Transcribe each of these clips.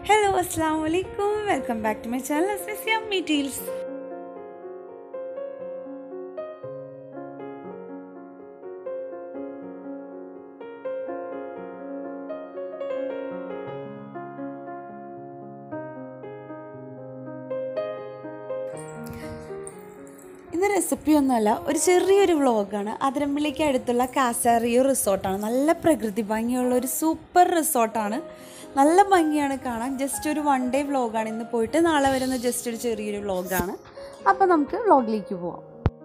hello അസ്സാം വലൈക്കും welcome back to my channel yummy teals ഇന്ന് റെസിപ്പി ഒന്നുമല്ല ഒരു ചെറിയൊരു വ്ളോഗാണ് അതിരമ്പള്ളിക്ക് അടുത്തുള്ള കാസാറിയോ റിസോർട്ടാണ് നല്ല പ്രകൃതി ഭംഗിയുള്ള ഒരു സൂപ്പർ റിസോർട്ടാണ് നല്ല ഭംഗിയാണ് കാണാൻ ജസ്റ്റ് ഒരു വൺ ഡേ വ്ളോഗാണ് ഇന്ന് പോയിട്ട് നാളെ വരുന്ന ജസ്റ്റ് ഒരു ചെറിയൊരു വ്ളോഗാണ് അപ്പോൾ നമുക്ക് വ്ളോഗിലേക്ക് പോവാം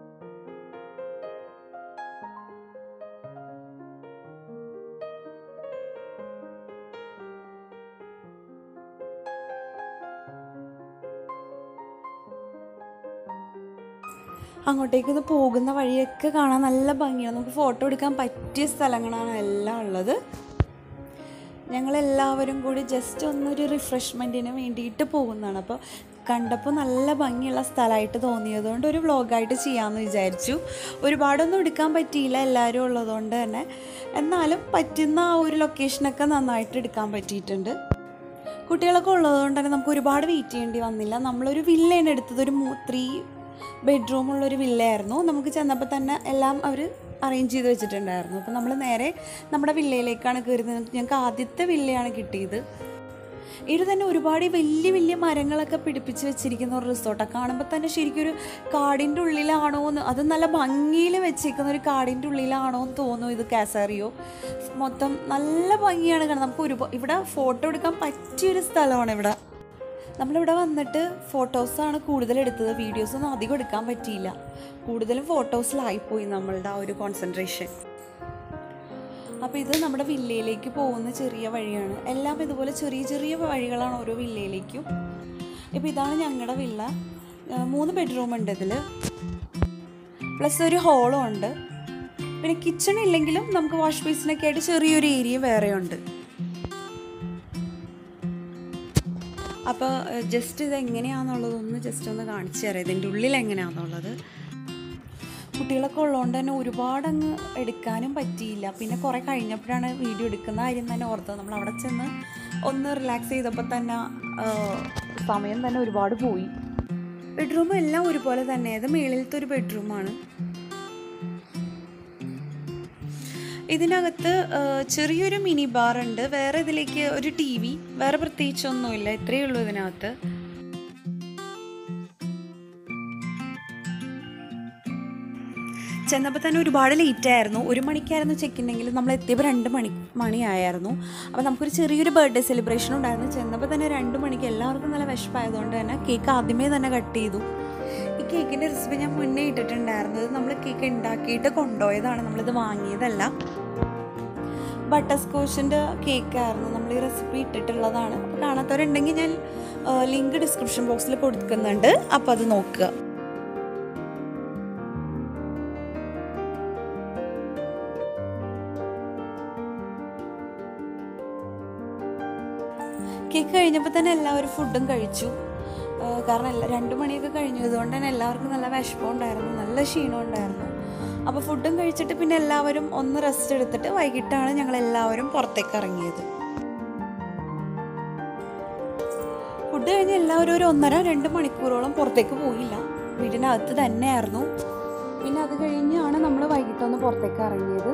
അങ്ങോട്ടേക്കൊന്ന് പോകുന്ന വഴിയൊക്കെ കാണാൻ നല്ല ഭംഗിയാണ് നമുക്ക് ഫോട്ടോ എടുക്കാൻ പറ്റിയ സ്ഥലങ്ങളാണ് എല്ലാം ഉള്ളത് ഞങ്ങളെല്ലാവരും കൂടി ജസ്റ്റ് ഒന്നൊരു റിഫ്രഷ്മെൻറ്റിന് വേണ്ടിയിട്ട് പോകുന്നതാണ് അപ്പോൾ കണ്ടപ്പോൾ നല്ല ഭംഗിയുള്ള സ്ഥലമായിട്ട് തോന്നിയതുകൊണ്ട് ഒരു വ്ളോഗായിട്ട് ചെയ്യാമെന്ന് വിചാരിച്ചു ഒരുപാടൊന്നും എടുക്കാൻ പറ്റിയില്ല എല്ലാവരും ഉള്ളതുകൊണ്ട് തന്നെ എന്നാലും പറ്റുന്ന ആ ഒരു ലൊക്കേഷനൊക്കെ നന്നായിട്ട് എടുക്കാൻ പറ്റിയിട്ടുണ്ട് കുട്ടികളൊക്കെ ഉള്ളതുകൊണ്ട് തന്നെ നമുക്ക് ഒരുപാട് വെയിറ്റ് ചെയ്യേണ്ടി വന്നില്ല നമ്മളൊരു വില്ലയാണ് എടുത്തത് ഒരു ത്രീ ബെഡ്റൂമുള്ളൊരു വില്ലയായിരുന്നു നമുക്ക് ചെന്നപ്പോൾ തന്നെ എല്ലാം അവർ അറേഞ്ച് ചെയ്ത് വെച്ചിട്ടുണ്ടായിരുന്നു അപ്പോൾ നമ്മൾ നേരെ നമ്മുടെ വില്ലയിലേക്കാണ് കയറുന്നത് ഞങ്ങൾക്ക് ആദ്യത്തെ വില്ലയാണ് കിട്ടിയത് ഇത് തന്നെ ഒരുപാട് വലിയ വലിയ മരങ്ങളൊക്കെ പിടിപ്പിച്ച് വെച്ചിരിക്കുന്ന ഒരു റിസോർട്ടാണ് കാണുമ്പോൾ തന്നെ ശരിക്കും ഒരു കാടിൻ്റെ ഉള്ളിലാണോ എന്ന് അത് നല്ല ഭംഗിയിൽ വെച്ചിരിക്കുന്ന ഒരു കാടിൻ്റെ ഉള്ളിലാണോ എന്ന് തോന്നുന്നു ഇത് കാസറിയോ മൊത്തം നല്ല ഭംഗിയാണ് കാണാൻ നമുക്ക് ഒരുപാട് ഇവിടെ ഫോട്ടോ എടുക്കാൻ പറ്റിയൊരു സ്ഥലമാണ് ഇവിടെ നമ്മളിവിടെ വന്നിട്ട് ഫോട്ടോസാണ് കൂടുതൽ എടുത്തത് വീഡിയോസൊന്നും അധികം എടുക്കാൻ പറ്റിയില്ല കൂടുതലും ഫോട്ടോസിലായിപ്പോയി നമ്മളുടെ ആ ഒരു കോൺസെൻട്രേഷൻ അപ്പോൾ ഇത് നമ്മുടെ വില്ലയിലേക്ക് പോകുന്ന ചെറിയ വഴിയാണ് എല്ലാം ഇതുപോലെ ചെറിയ ചെറിയ വഴികളാണ് ഓരോ വില്ലയിലേക്കും ഇപ്പോൾ ഇതാണ് ഞങ്ങളുടെ വില്ല മൂന്ന് ബെഡ്റൂം ഉണ്ട് ഇതിൽ പ്ലസ് ഒരു ഹോളും ഉണ്ട് പിന്നെ കിച്ചൺ ഇല്ലെങ്കിലും നമുക്ക് വാഷ് ബേസിനൊക്കെ ആയിട്ട് ചെറിയൊരു ഏരിയ വേറെ ഉണ്ട് അപ്പോൾ ജസ്റ്റ് ഇത് എങ്ങനെയാണെന്നുള്ളതൊന്ന് ജസ്റ്റ് ഒന്ന് കാണിച്ചു തരാം ഇതിൻ്റെ ഉള്ളിൽ എങ്ങനെയാണെന്നുള്ളത് കുട്ടികളൊക്കെ ഉള്ളതുകൊണ്ട് തന്നെ ഒരുപാട് അങ്ങ് എടുക്കാനും പറ്റിയില്ല പിന്നെ കുറേ കഴിഞ്ഞപ്പോഴാണ് വീഡിയോ എടുക്കുന്ന കാര്യം തന്നെ ഓർത്തത് നമ്മൾ അവിടെ ചെന്ന് ഒന്ന് റിലാക്സ് ചെയ്തപ്പോൾ തന്നെ സമയം തന്നെ ഒരുപാട് പോയി ബെഡ്റൂം എല്ലാം ഒരുപോലെ തന്നെ ഇത് മേളിലത്തെ ഒരു ബെഡ്റൂമാണ് ഇതിനകത്ത് ചെറിയൊരു മിനി ബാർ ഉണ്ട് വേറെ ഇതിലേക്ക് ഒരു ടി വി വേറെ പ്രത്യേകിച്ചൊന്നുമില്ല ഇത്രയേ ഉള്ളൂ ഇതിനകത്ത് ചെന്നപ്പോൾ തന്നെ ഒരുപാട് ലേറ്റ് ആയിരുന്നു ഒരു മണിക്കായിരുന്നു ചെക്കിനെങ്കിൽ നമ്മൾ എത്തിയപ്പോൾ രണ്ട് മണി മണിയായിരുന്നു അപ്പോൾ നമുക്കൊരു ചെറിയൊരു ബർത്ത്ഡേ സെലിബ്രേഷൻ ഉണ്ടായിരുന്നു ചെന്നപ്പോൾ തന്നെ രണ്ട് മണിക്ക് എല്ലാവർക്കും നല്ല വിശപ്പായതുകൊണ്ട് തന്നെ കേക്ക് ആദ്യമേ തന്നെ കട്ട് ചെയ്തു ഈ കേക്കിൻ്റെ റെസിപ്പി ഞാൻ മുന്നേ ഇട്ടിട്ടുണ്ടായിരുന്നു ഇത് നമ്മൾ കേക്ക് ഉണ്ടാക്കിയിട്ട് കൊണ്ടുപോയതാണ് നമ്മളിത് വാങ്ങിയതല്ല ബട്ടർ സ്കോച്ചിൻ്റെ കേക്കായിരുന്നു നമ്മൾ ഈ റെസിപ്പി ഇട്ടിട്ടുള്ളതാണ് കാണാത്തവരുണ്ടെങ്കിൽ ഞാൻ ലിങ്ക് ഡിസ്ക്രിപ്ഷൻ ബോക്സിൽ കൊടുക്കുന്നുണ്ട് അപ്പോൾ അത് നോക്കുക കേക്ക് കഴിഞ്ഞപ്പോൾ തന്നെ എല്ലാവരും ഫുഡും കഴിച്ചു കാരണം എല്ലാ രണ്ട് മണിയൊക്കെ കഴിഞ്ഞു ഇതുകൊണ്ട് തന്നെ എല്ലാവർക്കും നല്ല വിഷമമുണ്ടായിരുന്നു നല്ല ക്ഷീണം ഉണ്ടായിരുന്നു അപ്പോൾ ഫുഡും കഴിച്ചിട്ട് പിന്നെ എല്ലാവരും ഒന്ന് റെസ്റ്റ് എടുത്തിട്ട് വൈകിട്ടാണ് ഞങ്ങൾ എല്ലാവരും പുറത്തേക്ക് ഇറങ്ങിയത് ഫുഡ് കഴിഞ്ഞ് എല്ലാവരും ഒരു ഒന്നര രണ്ട് മണിക്കൂറോളം പുറത്തേക്ക് പോയില്ല വീടിനകത്ത് തന്നെയായിരുന്നു പിന്നെ അത് കഴിഞ്ഞാണ് നമ്മൾ വൈകിട്ടൊന്ന് പുറത്തേക്ക് ഇറങ്ങിയത്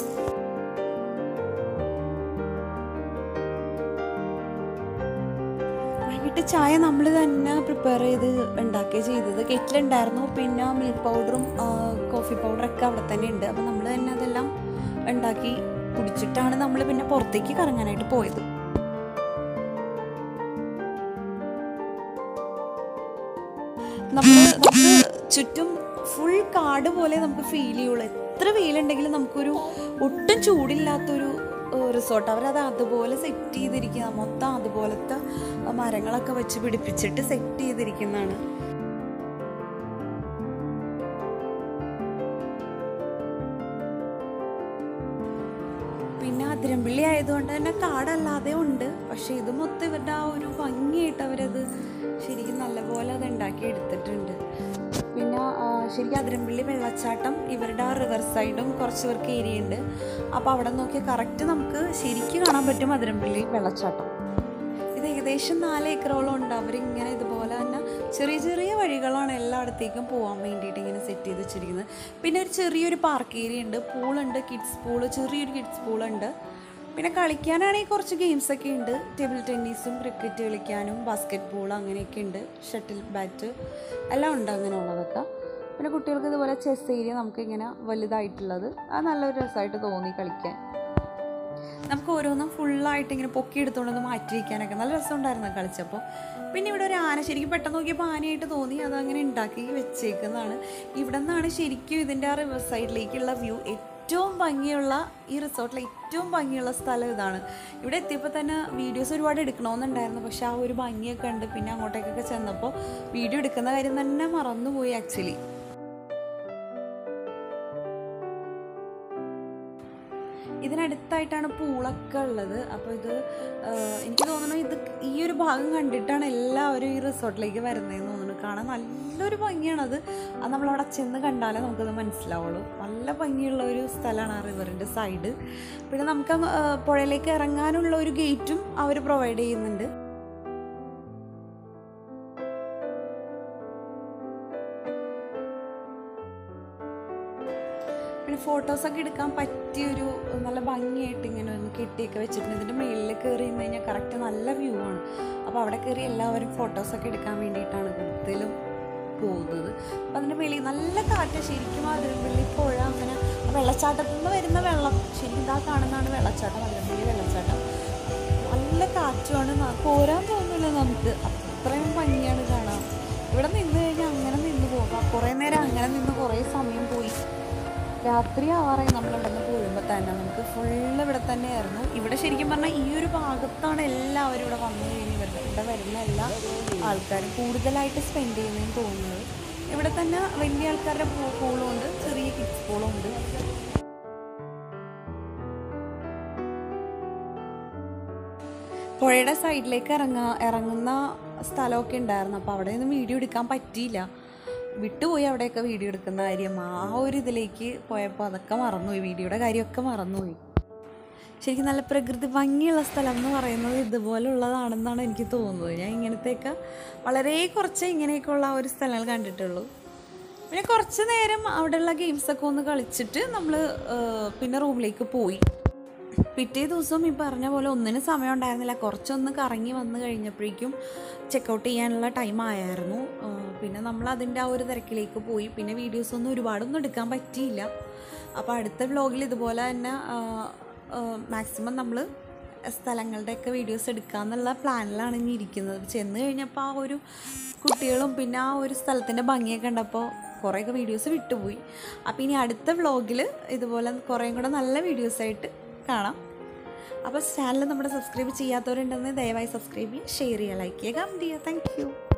വൈകിട്ട് ചായ നമ്മൾ തന്നെ പ്രിപ്പയർ ചെയ്ത് ഉണ്ടാക്കുകയാണ് ചെയ്തത് കെറ്റിലുണ്ടായിരുന്നു പിന്നെ മിൽക്ക് പൗഡറും കോഫി പൗഡറൊക്കെ അവിടെ തന്നെ ഉണ്ട് അപ്പോൾ നമ്മൾ തന്നെ അതെല്ലാം ഉണ്ടാക്കി കുടിച്ചിട്ടാണ് നമ്മൾ പിന്നെ പുറത്തേക്ക് കറങ്ങാനായിട്ട് പോയത് നമ്മൾ നമുക്ക് ചുറ്റും ഫുൾ കാട് പോലെ നമുക്ക് ഫീൽ ചെയ്യുള്ളൂ എത്ര വെയിലുണ്ടെങ്കിലും നമുക്കൊരു ഒട്ടും ചൂടില്ലാത്തൊരു റിസോർട്ട് അവരത് അതുപോലെ സെറ്റ് ചെയ്തിരിക്കുന്ന മൊത്തം അതുപോലത്തെ മരങ്ങളൊക്കെ വെച്ച് പിടിപ്പിച്ചിട്ട് സെറ്റ് ചെയ്തിരിക്കുന്നതാണ് പിന്നെ അതിരമ്പള്ളി ആയതുകൊണ്ട് തന്നെ കാടല്ലാതെ ഉണ്ട് പക്ഷെ ഇത് മൊത്തം ഇവരുടെ ആ ഒരു ഭംഗിയായിട്ട് അവരത് ശരിക്കും നല്ലപോലെ അത് ഉണ്ടാക്കി എടുത്തിട്ടുണ്ട് പിന്നെ ശരിക്കും അതിരമ്പള്ളി വെള്ളച്ചാട്ടം ഇവരുടെ ആ റിവർ സൈഡും കുറച്ച് പേർക്ക് ഏരിയ ഉണ്ട് അപ്പോൾ അവിടെ നോക്കിയാൽ കറക്റ്റ് നമുക്ക് ശരിക്കും കാണാൻ പറ്റും അതിരമ്പള്ളി വെള്ളച്ചാട്ടം ഇത് ഏകദേശം നാല് ഏക്കറോളം ഉണ്ട് അവരിങ്ങനെ ഇതുപോലെ തന്നെ ചെറിയ ചെറിയ വഴികളാണ് എല്ലായിടത്തേക്കും പോകാൻ വേണ്ടിയിട്ട് ഇങ്ങനെ സെറ്റ് ചെയ്ത് വെച്ചിരിക്കുന്നത് പിന്നെ ഒരു ചെറിയൊരു പാർക്ക് ഏരിയ ഉണ്ട് പൂളുണ്ട് കിഡ്സ് പൂള് ചെറിയൊരു കിഡ്സ് പൂളുണ്ട് പിന്നെ കളിക്കാനാണെങ്കിൽ കുറച്ച് ഗെയിംസൊക്കെ ഉണ്ട് ടേബിൾ ടെന്നീസും ക്രിക്കറ്റ് കളിക്കാനും ബാസ്ക്കറ്റ് ബോൾ അങ്ങനെയൊക്കെ ഉണ്ട് ഷട്ടിൽ ബാറ്റ് എല്ലാം ഉണ്ട് അങ്ങനെയുള്ളതൊക്കെ പിന്നെ കുട്ടികൾക്ക് ഇതുപോലെ ചെസ് ഏരിയ നമുക്ക് ഇങ്ങനെ വലുതായിട്ടുള്ളത് അത് നല്ലൊരു രസമായിട്ട് തോന്നി കളിക്കാൻ നമുക്ക് ഓരോന്നും ഫുള്ളായിട്ട് ഇങ്ങനെ പൊക്കി എടുത്തുകൊണ്ടൊന്ന് മാറ്റി വയ്ക്കാനൊക്കെ നല്ല രസമുണ്ടായിരുന്നു കളിച്ചപ്പോൾ പിന്നെ ഇവിടെ ഒരു ആന ശരിക്കും പെട്ടെന്ന് നോക്കിയപ്പോൾ ആനയായിട്ട് തോന്നി അതങ്ങനെ ഉണ്ടാക്കി വെച്ചേക്കുന്നതാണ് ഇവിടെ നിന്നാണ് ശരിക്കും ഇതിൻ്റെ ആ റിവർ സൈഡിലേക്കുള്ള വ്യൂ ഏറ്റവും ഭംഗിയുള്ള ഈ റിസോർട്ടിലെ ഏറ്റവും ഭംഗിയുള്ള സ്ഥലം ഇതാണ് ഇവിടെ എത്തിയപ്പോൾ തന്നെ വീഡിയോസ് ഒരുപാട് എടുക്കണമെന്നുണ്ടായിരുന്നു പക്ഷെ ആ ഒരു ഭംഗിയൊക്കെ ഉണ്ട് പിന്നെ അങ്ങോട്ടേക്കൊക്കെ ചെന്നപ്പോൾ വീഡിയോ എടുക്കുന്ന കാര്യം തന്നെ മറന്നുപോയി ആക്ച്വലി ഇതിനടുത്തായിട്ടാണ് പൂളൊക്കെ ഉള്ളത് അപ്പോൾ ഇത് ആ, എനിക്ക് തോന്നുന്നു ഇത് ഈ ഒരു ഭാഗം കണ്ടിട്ടാണ് എല്ലാവരും ഈ റിസോർട്ടിലേക്ക് വരുന്നതെന്ന് തോന്നുന്നു കാണാൻ നല്ലൊരു ഭംഗിയാണത് അത് നമ്മളവിടെ ചെന്ന് കണ്ടാലേ നമുക്കത് മനസ്സിലാവുള്ളൂ നല്ല ഭംഗിയുള്ള ഒരു സ്ഥലമാണ് ആ റിവറിൻ്റെ സൈഡ് പിന്നെ നമുക്ക് അങ്ങ്, ആ, പുഴയിലേക്ക് ഇറങ്ങാനുള്ള ഒരു ഗേറ്റും അവർ പ്രൊവൈഡ് ചെയ്യുന്നുണ്ട് പിന്നെ ഫോട്ടോസൊക്കെ എടുക്കാൻ പറ്റിയൊരു നല്ല ഭംഗിയായിട്ട് ഇങ്ങനെ ഒന്ന് കെട്ടിയൊക്കെ വെച്ചിട്ടുണ്ട് ഇതിൻ്റെ മുകളിൽ കയറി നിന്ന് കഴിഞ്ഞാൽ കറക്റ്റ് നല്ല വ്യൂ ആണ് അപ്പോൾ അവിടെ കയറി എല്ലാവരും ഫോട്ടോസൊക്കെ എടുക്കാൻ വേണ്ടിയിട്ടാണ് കൂടുതലും പോകുന്നത് അപ്പം അതിൻ്റെ മേളിൽ നല്ല കാറ്റ് ശരിക്കും അതിരമ്പള്ളി പുഴ അങ്ങനെ ആ വെള്ളച്ചാട്ടത്തിൽ നിന്ന് വരുന്ന വെള്ളം ശരിക്കും ഇതാ കാണുന്നതാണ് വെള്ളച്ചാട്ടം അതിരമ്പള്ളി വെള്ളച്ചാട്ടം നല്ല കാറ്റുമാണ് ന- പോരാൻ തോന്നില്ല നമുക്ക് അത്രയും ഭംഗിയാണ് കാണാൻ ഇവിടെ നിന്ന് കഴിഞ്ഞാൽ അങ്ങനെ നിന്ന് പോകാം കുറേ നേരം അങ്ങനെ നിന്ന് കുറേ സമയം പോയി രാത്രി ആവാറായി നമ്മളിവിടെ നിന്ന് പോരുമ്പോൾ തന്നെ നമുക്ക് ഫുള്ള് ഇവിടെ തന്നെയായിരുന്നു ഇവിടെ ശരിക്കും പറഞ്ഞാൽ ഈ ഒരു ഭാഗത്താണ് എല്ലാവരും ഇവിടെ വന്നു കഴിഞ്ഞ് വരുന്നത് ഇവിടെ വരുന്ന എല്ലാ ആൾക്കാരും കൂടുതലായിട്ട് സ്പെൻഡ് ചെയ്യുന്നതെന്ന് തോന്നുന്നത് ഇവിടെ തന്നെ വലിയ ആൾക്കാരുടെ പൂളും ഉണ്ട് ചെറിയ കിഡ്സ് പൂളും ഉണ്ട് പുഴയുടെ സൈഡിലേക്ക് ഇറങ്ങാ ഇറങ്ങുന്ന സ്ഥലമൊക്കെ ഉണ്ടായിരുന്നു അപ്പോൾ അവിടെ നിന്ന് വീഡിയോ എടുക്കാൻ പറ്റിയില്ല വിട്ടുപോയി അവിടെയൊക്കെ വീഡിയോ എടുക്കുന്ന കാര്യം ആ ഒരു ഇതിലേക്ക് പോയപ്പോൾ അതൊക്കെ മറന്നുപോയി വീഡിയോയുടെ കാര്യമൊക്കെ മറന്നുപോയി ശരിക്കും നല്ല പ്രകൃതി ഭംഗിയുള്ള സ്ഥലം എന്ന് പറയുന്നത് ഇതുപോലുള്ളതാണെന്നാണ് എനിക്ക് തോന്നുന്നത് ഞാൻ ഇങ്ങനത്തെയൊക്കെ വളരെ കുറച്ച് ഇങ്ങനെയൊക്കെയുള്ള ആ ഒരു സ്ഥലങ്ങൾ കണ്ടിട്ടുള്ളൂ പിന്നെ കുറച്ച് നേരം അവിടെയുള്ള ഗെയിംസൊക്കെ ഒന്ന് കളിച്ചിട്ട് നമ്മൾ പിന്നെ റൂമിലേക്ക് പോയി പിറ്റേ ദിവസം ഈ പറഞ്ഞ പോലെ ഒന്നിനും സമയം ഉണ്ടായിരുന്നില്ല കുറച്ചൊന്ന് കറങ്ങി വന്നു കഴിഞ്ഞപ്പോഴേക്കും ചെക്കൗട്ട് ചെയ്യാനുള്ള ടൈം ആയായിരുന്നു ആ, പിന്നെ നമ്മൾ അതിൻ്റെ ആ ഒരു തിരക്കിലേക്ക് പോയി പിന്നെ വീഡിയോസ് ഒന്നും ഒരുപാടൊന്നും എടുക്കാൻ പറ്റിയില്ല അപ്പോൾ അടുത്ത വ്ലോഗിൽ ഇതുപോലെ തന്നെ മാക്സിമം നമ്മൾ സ്ഥലങ്ങളുടെയൊക്കെ വീഡിയോസ് എടുക്കാന്നുള്ള പ്ലാനിലാണ് ഇനി ഇരിക്കുന്നത് ചെന്ന് കഴിഞ്ഞപ്പോൾ ആ ഒരു കുട്ടികളും പിന്നെ ആ ഒരു സ്ഥലത്തിൻ്റെ ഭംഗിയൊക്കെ കണ്ടപ്പോൾ കുറേയൊക്കെ വീഡിയോസ് വിട്ടുപോയി അപ്പോൾ ഇനി അടുത്ത വ്ലോഗിൽ ഇതുപോലെ കുറേയും കൂടെ നല്ല വീഡിയോസായിട്ട് കാണാം അപ്പോൾ ചാനൽ നമ്മുടെ സബ്സ്ക്രൈബ് ചെയ്യാത്തവരുണ്ടെന്ന് ദയവായി സബ്സ്ക്രൈബ് ചെയ്യുക ഷെയർ ചെയ്യുക ലൈക്ക് ചെയ്യുക കമൻറ്റ് ചെയ്യുക താങ്ക് യു